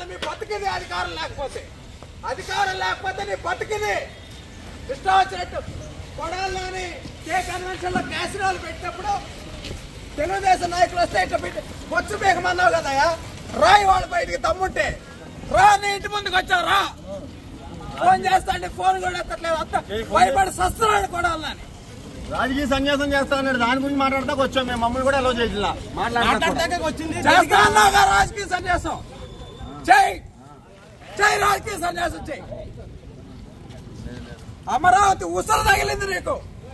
నీ బతికిది అధికారం లేకపోతే అధికారం లేకపోతే నీ బతికిది ఇష్టం వచ్చినట్టు కొడాలని కే కన్వెన్షన్ లో క్యాసినోలు పెట్టినప్పుడు తెలుగుదేశం నాయకులు వస్తే ఇట్లా పెట్టి బొచ్చు బేగమన్నావు కదయా రాయి వాళ్ళ బయటికి తమ్ముంటే రా నీ ఇంటి ముందుకు వచ్చావు రా ఫోన్ చేస్తా అంటే ఫోన్ కూడా ఎత్తట్లేదు అంత భయపడి సస్తున్నాడు కొడాలని రాజకీయ సన్యాసం చేస్తా అన్నాడు దాని గురించి మాట్లాడతాకు వచ్చాం మేము మమ్మల్ని కూడా ఎలా చేయాల మాట్లాడతాక వచ్చింది చేస్తా అన్నావుగా రాజకీయ సన్యాసం చెయ్యి చెయ్యి రాజకీయ సన్యాసం చెయ్యి అమరావతి ఉసరు తగిలింది నీకు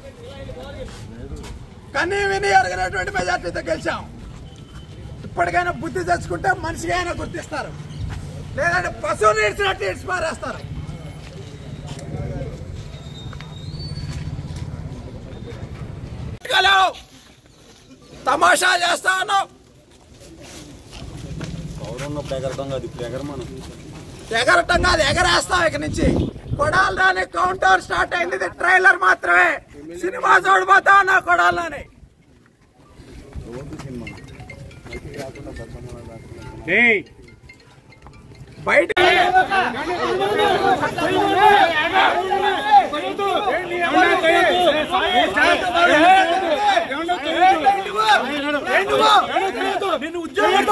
కన్నీ విని అడిగినటువంటి మెజార్టీతో గెలిచాం ఇప్పటికైనా బుద్ధి తెచ్చుకుంటే మనిషిగా అయినా గుర్తిస్తారు లేదంటే పశువుని ఇడిచినట్టు ఇడిచి పారేస్తారు గెలవు. తమాషా చేస్తా ఉన్నావు పౌరున్నప్పుడు ఎగరటం కాదు ఇప్పుడు ఎగరమను ఎగరటం కాదు ఎగరేస్తాం ఇక నుంచి కొడాలని కౌంటర్ స్టార్ట్ అయింది ఇది ట్రైలర్ మాత్రమే సినిమా చూడబోతా ఉన్నా కొడాలని బయట నిన్ను ఉద్యోగం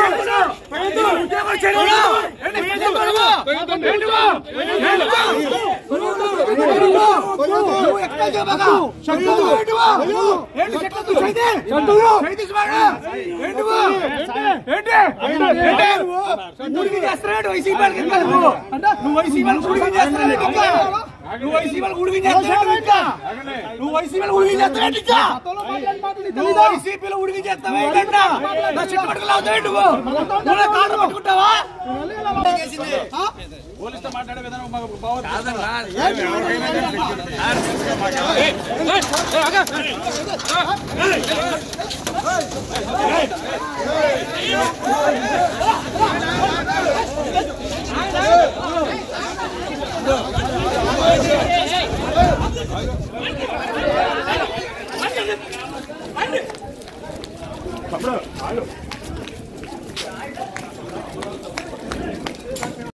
నువ్వు వైసీపీ నువ్వు వైసీపీ ఉడికి చేస్తున్నాడు ఇంకా నువ్వు వైసీపీ ఉడికి చేస్తున్నాడు ఇంకా నువ్వు వైసీపీలో ఉడికి చేస్తావా ఏంటంటా నా చెట్టు పట్టుకుని అవుతావు నువ్వు నువ్వు నా కాళ్ళు పట్టుకుంటావా తమ్ముడు